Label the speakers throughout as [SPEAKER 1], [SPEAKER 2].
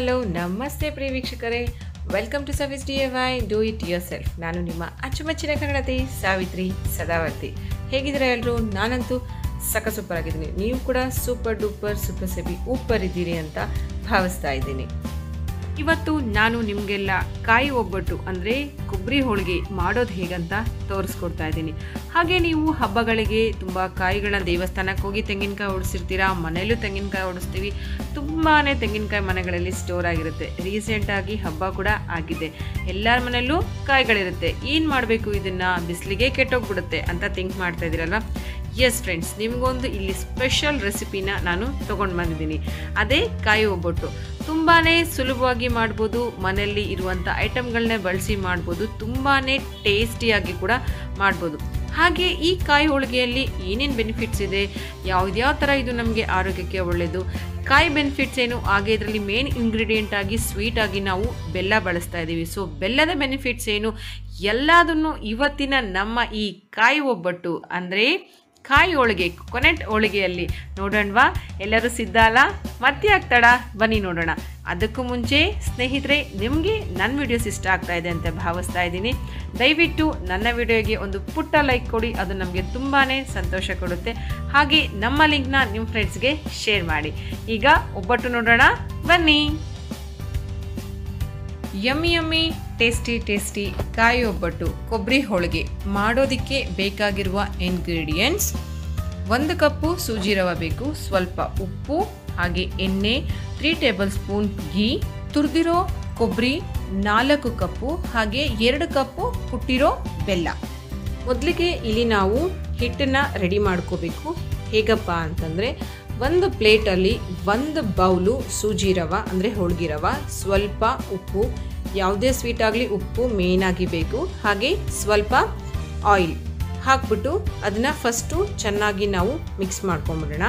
[SPEAKER 1] hello ನಮಸ್ತೆ ಪ್ರಿಯ ವೀಕ್ಷಕರೇ welcome to service D A Y do it yourself ನಾನು ನಿಮ್ಮ ಅಚ್ಚುಮೆಚ್ಚಿನ ಕನ್ನಡತಿ ಸಾವಿತ್ರಿ ಸದಾವರ್ತಿ ಹೇಗಿದ್ದೀರಾ ಎಲ್ಲರೂ ನಾನಂತೂ ಸಕ ಸೂಪರ್ ಆಗಿದ್ದೀನಿ ನೀವು ಕೂಡ ಸೂಪರ್ ಡೂಪರ್ ಸೂಪರ್ ಸೆಬಿ ಊಪರ್ ಇದ್ದೀರಿ ಅಂತ ಭಾವಿಸ್ತಾ ಇದ್ದೀನಿ ಇವತ್ತು ನಾನು ನಿಮಗೆಲ್ಲ ಕಾಯಿ ಒಬ್ಬಟ್ಟು ಅಂದರೆ ಕೊಬ್ಬರಿ ಹೋಳಿಗೆ ಮಾಡೋದು ಹೇಗಂತ ತೋರಿಸ್ಕೊಡ್ತಾ ಇದ್ದೀನಿ ಹಾಗೆ ನೀವು ಹಬ್ಬಗಳಿಗೆ ತುಂಬ ಕಾಯಿಗಳನ್ನ ದೇವಸ್ಥಾನಕ್ಕೆ ಹೋಗಿ ತೆಂಗಿನಕಾಯಿ ಓಡಿಸಿರ್ತೀರಾ ಮನೆಯಲ್ಲೂ ತೆಂಗಿನಕಾಯಿ ಓಡಿಸ್ತೀವಿ ತುಂಬಾ ತೆಂಗಿನಕಾಯಿ ಮನೆಗಳಲ್ಲಿ ಸ್ಟೋರ್ ಆಗಿರುತ್ತೆ ರೀಸೆಂಟಾಗಿ ಹಬ್ಬ ಕೂಡ ಆಗಿದೆ ಎಲ್ಲರ ಮನೆಯಲ್ಲೂ ಕಾಯಿಗಳಿರುತ್ತೆ ಏನು ಮಾಡಬೇಕು ಇದನ್ನು ಬಿಸಿಲಿಗೆ ಕೆಟ್ಟೋಗ್ಬಿಡುತ್ತೆ ಅಂತ ಥಿಂಕ್ ಮಾಡ್ತಾ ಇದ್ದೀರಲ್ವ ಎಸ್ ಫ್ರೆಂಡ್ಸ್ ನಿಮಗೊಂದು ಇಲ್ಲಿ ಸ್ಪೆಷಲ್ ರೆಸಿಪಿನ ನಾನು ತೊಗೊಂಡು ಬಂದಿದ್ದೀನಿ ಅದೇ ಕಾಯಿ ಒಬ್ಬಟ್ಟು ತುಂಬಾ ಸುಲಭವಾಗಿ ಮಾಡ್ಬೋದು ಮನೆಯಲ್ಲಿ ಇರುವಂಥ ಐಟಮ್ಗಳನ್ನೇ ಬಳಸಿ ಮಾಡ್ಬೋದು ತುಂಬಾ ಟೇಸ್ಟಿಯಾಗಿ ಕೂಡ ಮಾಡ್ಬೋದು ಹಾಗೆ ಈ ಕಾಯಿ ಹೋಳಿಗೆಯಲ್ಲಿ ಏನೇನು ಬೆನಿಫಿಟ್ಸ್ ಇದೆ ಯಾವ್ದ್ಯಾವ ಥರ ಇದು ನಮಗೆ ಆರೋಗ್ಯಕ್ಕೆ ಒಳ್ಳೆಯದು ಕಾಯಿ ಬೆನಿಫಿಟ್ಸ್ ಏನು ಹಾಗೆ ಇದರಲ್ಲಿ ಮೇನ್ ಇಂಗ್ರೀಡಿಯೆಂಟ್ ಆಗಿ ಸ್ವೀಟ್ ಆಗಿ ನಾವು ಬೆಲ್ಲ ಬಳಸ್ತಾ ಇದ್ದೀವಿ ಸೊ ಬೆಲ್ಲದ ಬೆನಿಫಿಟ್ಸ್ ಏನು ಎಲ್ಲದನ್ನು ಇವತ್ತಿನ ನಮ್ಮ ಈ ಕಾಯಿ ಒಬ್ಬಟ್ಟು ಅಂದರೆ ಕಾಯಿ ಹೋಳಿಗೆ ಕೊನೆಟ್ ಹೋಳಿಗೆಯಲ್ಲಿ ನೋಡೋಣವಾ ಎಲ್ಲರೂ ಸಿದ್ಧ ಅಲ್ಲ ಮತ್ತೆ ಆಗ್ತಾಡ ಬನ್ನಿ ನೋಡೋಣ ಅದಕ್ಕೂ ಮುಂಚೆ ಸ್ನೇಹಿತರೆ ನಿಮಗೆ ನನ್ನ ವಿಡಿಯೋಸ್ ಇಷ್ಟ ಆಗ್ತಾ ಇದೆ ಅಂತ ಭಾವಿಸ್ತಾ ಇದ್ದೀನಿ ದಯವಿಟ್ಟು ನನ್ನ ವಿಡಿಯೋಗೆ ಒಂದು ಪುಟ್ಟ ಲೈಕ್ ಕೊಡಿ ಅದು ನಮಗೆ ತುಂಬಾ ಸಂತೋಷ ಕೊಡುತ್ತೆ ಹಾಗೆ ನಮ್ಮ ಲಿಂಕ್ನ ನಿಮ್ಮ ಫ್ರೆಂಡ್ಸ್ಗೆ ಶೇರ್ ಮಾಡಿ ಈಗ ಒಬ್ಬಟ್ಟು ನೋಡೋಣ ಬನ್ನಿ ಯಮ್ಮಿ ಯಮ್ಮಿ ಟೇಸ್ಟಿ ಟೇಸ್ಟಿ ಕಾಯಿ ಒಬ್ಬಟ್ಟು ಕೊಬ್ಬರಿ ಹೋಳಿಗೆ ಮಾಡೋದಕ್ಕೆ ಬೇಕಾಗಿರುವ ಇಂಗ್ರೀಡಿಯೆಂಟ್ಸ್ ಒಂದು ಕಪ್ಪು ಸೂಜಿ ರವೆ ಬೇಕು ಸ್ವಲ್ಪ ಉಪ್ಪು ಹಾಗೆ ಎಣ್ಣೆ ತ್ರೀ ಟೇಬಲ್ ಸ್ಪೂನ್ ಘೀ ತುರಿದಿರೋ ಕೊಬ್ಬರಿ ನಾಲ್ಕು ಕಪ್ಪು ಹಾಗೆ ಎರಡು ಕಪ್ಪು ಕುಟ್ಟಿರೋ ಬೆಲ್ಲ ಮೊದಲಿಗೆ ಇಲ್ಲಿ ನಾವು ಹಿಟ್ಟನ್ನು ರೆಡಿ ಮಾಡ್ಕೋಬೇಕು ಹೇಗಪ್ಪ ಅಂತಂದರೆ ಒಂದು ಪ್ಲೇಟಲ್ಲಿ ಒಂದು ಬೌಲು ಸೂಜಿ ರವೆ ಅಂದರೆ ಹೋಳ್ಗೆ ರವೆ ಸ್ವಲ್ಪ ಉಪ್ಪು ಯಾವುದೇ ಸ್ವೀಟ್ ಆಗಲಿ ಉಪ್ಪು ಮೇಯ್ನಾಗಿ ಬೇಕು ಹಾಗೆ ಸ್ವಲ್ಪ ಆಯಿಲ್ ಹಾಕ್ಬಿಟ್ಟು ಅದನ್ನು ಫಸ್ಟು ಚೆನ್ನಾಗಿ ನಾವು ಮಿಕ್ಸ್ ಮಾಡ್ಕೊಂಬಿಡೋಣ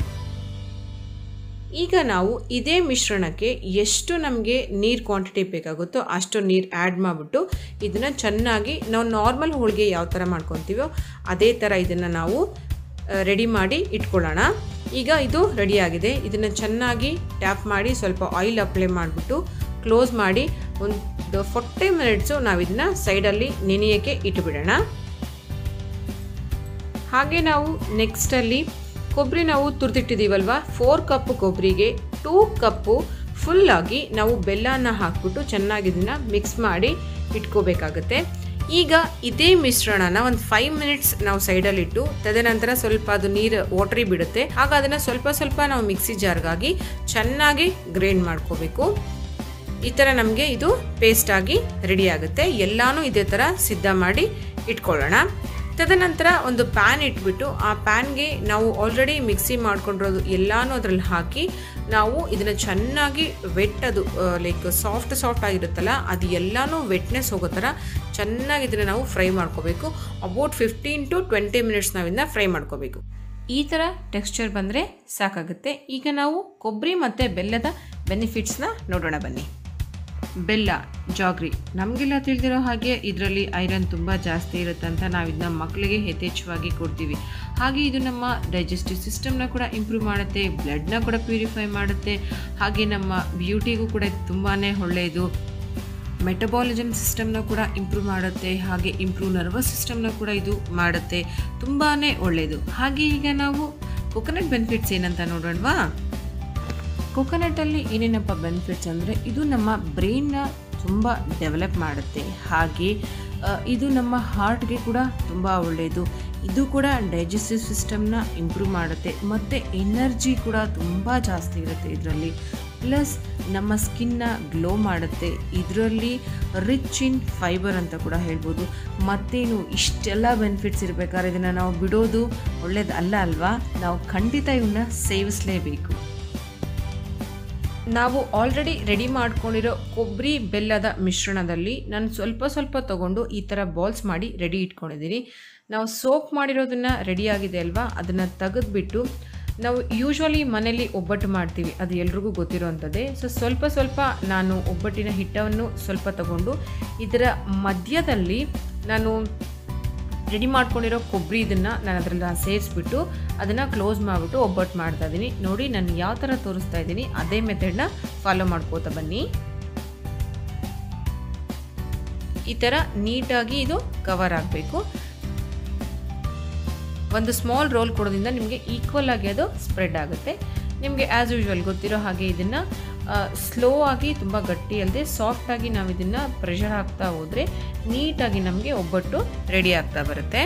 [SPEAKER 1] ಈಗ ನಾವು ಇದೇ ಮಿಶ್ರಣಕ್ಕೆ ಎಷ್ಟು ನಮಗೆ ನೀರು ಕ್ವಾಂಟಿಟಿ ಬೇಕಾಗುತ್ತೋ ಅಷ್ಟು ನೀರು ಆ್ಯಡ್ ಮಾಡಿಬಿಟ್ಟು ಇದನ್ನು ಚೆನ್ನಾಗಿ ನಾವು ನಾರ್ಮಲ್ ಹೋಳಿಗೆ ಯಾವ ಥರ ಮಾಡ್ಕೊತೀವೋ ಅದೇ ಥರ ಇದನ್ನು ನಾವು ರೆಡಿ ಮಾಡಿ ಇಟ್ಕೊಳ್ಳೋಣ ಈಗ ಇದು ರೆಡಿಯಾಗಿದೆ ಇದನ್ನು ಚೆನ್ನಾಗಿ ಟ್ಯಾಪ್ ಮಾಡಿ ಸ್ವಲ್ಪ ಆಯಿಲ್ ಅಪ್ಲೈ ಮಾಡಿಬಿಟ್ಟು ಕ್ಲೋಸ್ ಮಾಡಿ ಒಂದು ಫೋರ್ಟಿ ಮಿನಿಟ್ಸು ನಾವು ಇದನ್ನು ಸೈಡಲ್ಲಿ ನೆನೆಯೋಕ್ಕೆ ಇಟ್ಬಿಡೋಣ ಹಾಗೆ ನಾವು ನೆಕ್ಸ್ಟಲ್ಲಿ ಕೊಬ್ಬರಿ ನಾವು ತುರಿದಿಟ್ಟಿದ್ದೀವಲ್ವ ಫೋರ್ ಕಪ್ ಕೊಬ್ಬರಿಗೆ ಟೂ ಕಪ್ಪು ಫುಲ್ಲಾಗಿ ನಾವು ಬೆಲ್ಲನ ಹಾಕ್ಬಿಟ್ಟು ಚೆನ್ನಾಗಿ ಇದನ್ನು ಮಿಕ್ಸ್ ಮಾಡಿ ಇಟ್ಕೋಬೇಕಾಗತ್ತೆ ಈಗ ಇದೇ ಮಿಶ್ರಣನ ಒಂದು ಫೈವ್ ಮಿನಿಟ್ಸ್ ನಾವು ಸೈಡಲ್ಲಿಟ್ಟು ತದನಂತರ ಸ್ವಲ್ಪ ಅದು ನೀರು ವಾಟ್ರಿ ಬಿಡುತ್ತೆ ಆಗ ಅದನ್ನು ಸ್ವಲ್ಪ ಸ್ವಲ್ಪ ನಾವು ಮಿಕ್ಸಿ ಜಾರ್ಗಾಗಿ ಚೆನ್ನಾಗಿ ಗ್ರೈಂಡ್ ಮಾಡ್ಕೋಬೇಕು ಈ ಥರ ನಮಗೆ ಇದು ಪೇಸ್ಟ್ ಆಗಿ ರೆಡಿ ಆಗುತ್ತೆ ಎಲ್ಲಾನು ಇದೇ ಥರ ಸಿದ್ಧ ಮಾಡಿ ಇಟ್ಕೊಳ್ಳೋಣ ತದನಂತರ ಒಂದು ಪ್ಯಾನ್ ಇಟ್ಬಿಟ್ಟು ಆ ಪ್ಯಾನ್ಗೆ ನಾವು ಆಲ್ರೆಡಿ ಮಿಕ್ಸಿ ಮಾಡ್ಕೊಂಡಿರೋದು ಎಲ್ಲಾನು ಅದರಲ್ಲಿ ಹಾಕಿ ನಾವು ಇದನ್ನು ಚೆನ್ನಾಗಿ ವೆಟ್ ಅದು ಲೈಕ್ ಸಾಫ್ಟ್ ಸಾಫ್ಟ್ ಆಗಿರುತ್ತಲ್ಲ ಅದು ಎಲ್ಲಾನು ವೆಟ್ನೆಸ್ ಹೋಗೋ ಥರ ಚೆನ್ನಾಗಿ ಇದನ್ನು ನಾವು ಫ್ರೈ ಮಾಡ್ಕೋಬೇಕು about fifteen to twenty minutes ನಾವು ಇದನ್ನ ಫ್ರೈ ಮಾಡ್ಕೋಬೇಕು ಈ ಥರ ಟೆಕ್ಸ್ಚರ್ ಬಂದರೆ ಸಾಕಾಗುತ್ತೆ ಈಗ ನಾವು ಕೊಬ್ಬರಿ ಮತ್ತು ಬೆಲ್ಲದ ಬೆನಿಫಿಟ್ಸ್ನ ನೋಡೋಣ ಬನ್ನಿ ಬೆಲ್ಲ ಜಾಗ್ರಿ ನಮಗೆಲ್ಲ ತಿಳಿದಿರೋ ಹಾಗೆ ಇದರಲ್ಲಿ ಐರನ್ ತುಂಬ ಜಾಸ್ತಿ ಇರುತ್ತೆ ಅಂತ ನಾವು ಇದನ್ನ ಮಕ್ಕಳಿಗೆ ಯಥೇಚ್ಛವಾಗಿ ಕೊಡ್ತೀವಿ ಹಾಗೆ ಇದು ನಮ್ಮ ಡೈಜೆಸ್ಟಿವ್ ಸಿಸ್ಟಮ್ನ ಕೂಡ ಇಂಪ್ರೂವ್ ಮಾಡುತ್ತೆ ಬ್ಲಡ್ನ ಕೂಡ ಪ್ಯೂರಿಫೈ ಮಾಡುತ್ತೆ ಹಾಗೆ ನಮ್ಮ ಬ್ಯೂಟಿಗೂ ಕೂಡ ತುಂಬಾ ಒಳ್ಳೆಯದು ಮೆಟಬಾಲಿಸಮ್ ಸಿಸ್ಟಮ್ನ ಕೂಡ ಇಂಪ್ರೂವ್ ಮಾಡುತ್ತೆ ಹಾಗೆ ಇಂಪ್ರೂವ್ ನರ್ವಸ್ ಸಿಸ್ಟಮ್ನ ಕೂಡ ಇದು ಮಾಡುತ್ತೆ ತುಂಬಾ ಒಳ್ಳೆಯದು ಹಾಗೆ ಈಗ ನಾವು ಕೊಕೊನಟ್ ಬೆನಿಫಿಟ್ಸ್ ಏನಂತ ನೋಡೋಣವಾ ಕೊಕೊನಟಲ್ಲಿ ಏನೇನಪ್ಪ ಬೆನಿಫಿಟ್ಸ್ ಅಂದರೆ ಇದು ನಮ್ಮ ಬ್ರೈನ್ನ ತುಂಬ ಡೆವಲಪ್ ಮಾಡುತ್ತೆ ಹಾಗೆ ಇದು ನಮ್ಮ ಹಾರ್ಟ್ಗೆ ಕೂಡ ತುಂಬ ಒಳ್ಳೆಯದು ಇದು ಕೂಡ ಡೈಜೆಸ್ಟಿವ್ ಸಿಸ್ಟಮ್ನ ಇಂಪ್ರೂವ್ ಮಾಡುತ್ತೆ ಮತ್ತು ಎನರ್ಜಿ ಕೂಡ ತುಂಬ ಜಾಸ್ತಿ ಇರುತ್ತೆ ಇದರಲ್ಲಿ ಪ್ಲಸ್ ನಮ್ಮ ಸ್ಕಿನ್ನ ಗ್ಲೋ ಮಾಡುತ್ತೆ ಇದರಲ್ಲಿ ರಿಚ್ ಇನ್ ಫೈಬರ್ ಅಂತ ಕೂಡ ಹೇಳ್ಬೋದು ಮತ್ತೇನು ಇಷ್ಟೆಲ್ಲ ಬೆನಿಫಿಟ್ಸ್ ಇರಬೇಕಾದ್ರೆ ಇದನ್ನು ನಾವು ಬಿಡೋದು ಒಳ್ಳೇದಲ್ಲ ಅಲ್ವಾ ನಾವು ಖಂಡಿತ ಇವನ್ನ ಸೇವಿಸಲೇಬೇಕು ನಾವು ಆಲ್ರೆಡಿ ರೆಡಿ ಮಾಡ್ಕೊಂಡಿರೋ ಕೊಬ್ಬರಿ ಬೆಲ್ಲದ ಮಿಶ್ರಣದಲ್ಲಿ ನಾನು ಸ್ವಲ್ಪ ಸ್ವಲ್ಪ ತಗೊಂಡು ಈ ಥರ ಬಾಲ್ಸ್ ಮಾಡಿ ರೆಡಿ ಇಟ್ಕೊಂಡಿದ್ದೀನಿ ನಾವು ಸೋಪ್ ಮಾಡಿರೋದನ್ನು ರೆಡಿಯಾಗಿದೆ ಅಲ್ವಾ ಅದನ್ನು ತೆಗೆದುಬಿಟ್ಟು ನಾವು ಯೂಶ್ವಲಿ ಮನೇಲಿ ಒಬ್ಬಟ್ಟು ಮಾಡ್ತೀವಿ ಅದು ಎಲ್ರಿಗೂ ಗೊತ್ತಿರೋವಂಥದ್ದೇ ಸೊ ಸ್ವಲ್ಪ ಸ್ವಲ್ಪ ನಾನು ಒಬ್ಬಟ್ಟಿನ ಹಿಟ್ಟವನ್ನು ಸ್ವಲ್ಪ ತಗೊಂಡು ಇದರ ಮಧ್ಯದಲ್ಲಿ ನಾನು ರೆಡಿ ಮಾಡ್ಕೊಂಡಿರೋ ಕೊಬ್ಬರಿ ಇದನ್ನು ನಾನು ಅದರಲ್ಲಿ ಸೇರಿಸ್ಬಿಟ್ಟು ಅದನ್ನು ಕ್ಲೋಸ್ ಮಾಡಿಬಿಟ್ಟು ಒಬ್ಬಟ್ಟು ಮಾಡ್ತಾ ಇದ್ದೀನಿ ನೋಡಿ ನಾನು ಯಾವ ಥರ ತೋರಿಸ್ತಾ ಇದ್ದೀನಿ ಅದೇ ಮೆಥಡ್ನ ಫಾಲೋ ಮಾಡ್ಕೋತಾ ಬನ್ನಿ ಈ ಥರ ನೀಟಾಗಿ ಇದು ಕವರ್ ಆಗಬೇಕು ಒಂದು ಸ್ಮಾಲ್ ರೋಲ್ ಕೊಡೋದ್ರಿಂದ ನಿಮಗೆ ಈಕ್ವಲ್ ಆಗಿ ಅದು ಸ್ಪ್ರೆಡ್ ಆಗುತ್ತೆ ನಿಮಗೆ ಆ್ಯಸ್ ಯೂಶ್ವಲ್ ಗೊತ್ತಿರೋ ಹಾಗೆ ಇದನ್ನು ಸ್ಲೋ ಆಗಿ ತುಂಬ ಗಟ್ಟಿ ಅಲ್ಲದೆ ಸಾಫ್ಟಾಗಿ ನಾವು ಇದನ್ನು ಪ್ರೆಷರ್ ಹಾಕ್ತಾ ಹೋದರೆ ನೀಟಾಗಿ ನಮಗೆ ಒಬ್ಬಟ್ಟು ರೆಡಿ ಆಗ್ತಾ ಬರುತ್ತೆ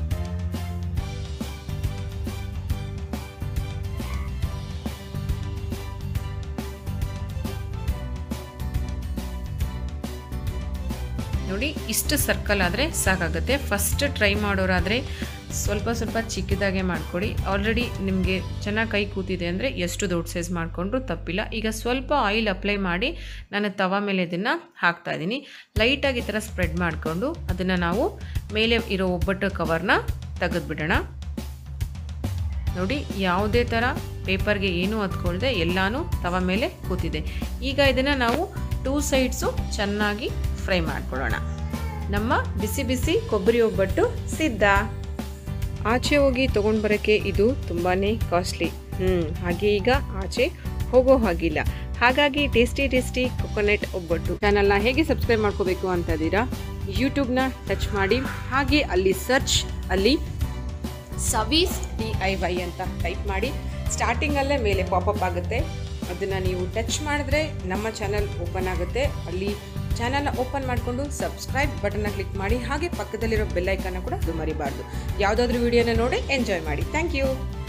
[SPEAKER 1] ನೋಡಿ ಇಷ್ಟು ಸರ್ಕಲ್ ಆದರೆ ಸಾಕಾಗುತ್ತೆ ಫಸ್ಟ್ ಟ್ರೈ ಮಾಡೋರಾದರೆ ಸ್ವಲ್ಪ ಸ್ವಲ್ಪ ಚಿಕ್ಕದಾಗೆ ಮಾಡಿಕೊಡಿ ಆಲ್ರೆಡಿ ನಿಮಗೆ ಚೆನ್ನಾಗಿ ಕೈ ಕೂತಿದೆ ಅಂದರೆ ಎಷ್ಟು ದೊಡ್ಡ ಸೈಜ್ ಮಾಡಿಕೊಂಡ್ರು ತಪ್ಪಿಲ್ಲ ಈಗ ಸ್ವಲ್ಪ ಆಯಿಲ್ ಅಪ್ಲೈ ಮಾಡಿ ನಾನು ತವ ಮೇಲೆ ಇದನ್ನು ಹಾಕ್ತಾಯಿದ್ದೀನಿ ಲೈಟಾಗಿ ಈ ಥರ ಸ್ಪ್ರೆಡ್ ಮಾಡಿಕೊಂಡು ಅದನ್ನು ನಾವು ಮೇಲೆ ಇರೋ ಒಬ್ಬಟ್ಟು ಕವರ್ನ ತೆಗೆದುಬಿಡೋಣ ನೋಡಿ ಯಾವುದೇ ಥರ ಪೇಪರ್ಗೆ ಏನೂ ಹತ್ಕೊಳ್ದೆ ಎಲ್ಲನೂ ತವ ಮೇಲೆ ಕೂತಿದೆ ಈಗ ಇದನ್ನು ನಾವು ಟೂ ಸೈಡ್ಸು ಚೆನ್ನಾಗಿ ಫ್ರೈ ಮಾಡ್ಕೊಳ್ಳೋಣ ನಮ್ಮ ಬಿಸಿ ಬಿಸಿ ಕೊಬ್ಬರಿ ಒಬ್ಬಟ್ಟು ಸಿದ್ಧ ಆಚೆ ಹೋಗಿ ತೊಗೊಂಡು ಬರೋಕ್ಕೆ ಇದು ತುಂಬಾ ಕಾಸ್ಟ್ಲಿ ಹ್ಞೂ ಹಾಗೆ ಈಗ ಆಚೆ ಹೋಗೋ ಹಾಗಿಲ್ಲ ಹಾಗಾಗಿ ಟೇಸ್ಟಿ ಟೇಸ್ಟಿ ಕೊಕೊನೆಟ್ ಒಬ್ಬಟ್ಟು ಚಾನಲ್ನ ಹೇಗೆ ಸಬ್ಸ್ಕ್ರೈಬ್ ಮಾಡ್ಕೋಬೇಕು ಅಂತ ಇದ್ದೀರಾ ಯೂಟ್ಯೂಬ್ನ ಟಚ್ ಮಾಡಿ ಹಾಗೆ ಅಲ್ಲಿ ಸರ್ಚ್ ಅಲ್ಲಿ ಸವೀಸ್ ಡಿ ಐ ವೈ ಅಂತ ಟೈಪ್ ಮಾಡಿ ಸ್ಟಾರ್ಟಿಂಗಲ್ಲೇ ಮೇಲೆ ಪಾಪಪ್ ಆಗುತ್ತೆ ಅದನ್ನು ನೀವು ಟಚ್ ಮಾಡಿದ್ರೆ ನಮ್ಮ ಚಾನಲ್ ಓಪನ್ ಆಗುತ್ತೆ ಅಲ್ಲಿ ಚಾನಲ್ನ ಓಪನ್ ಮಾಡಿಕೊಂಡು ಸಬ್ಸ್ಕ್ರೈಬ್ ಬಟನ್ನ ಕ್ಲಿಕ್ ಮಾಡಿ ಹಾಗೆ ಪಕ್ಕದಲ್ಲಿರೋ ಬೆಲ್ಲೈಕನ್ನ ಕೂಡ ಅದು ಮರಿಬಾರ್ದು ಯಾವುದಾದ್ರೂ ವಿಡಿಯೋನ ನೋಡಿ ಎಂಜಾಯ್ ಮಾಡಿ ಥ್ಯಾಂಕ್ ಯು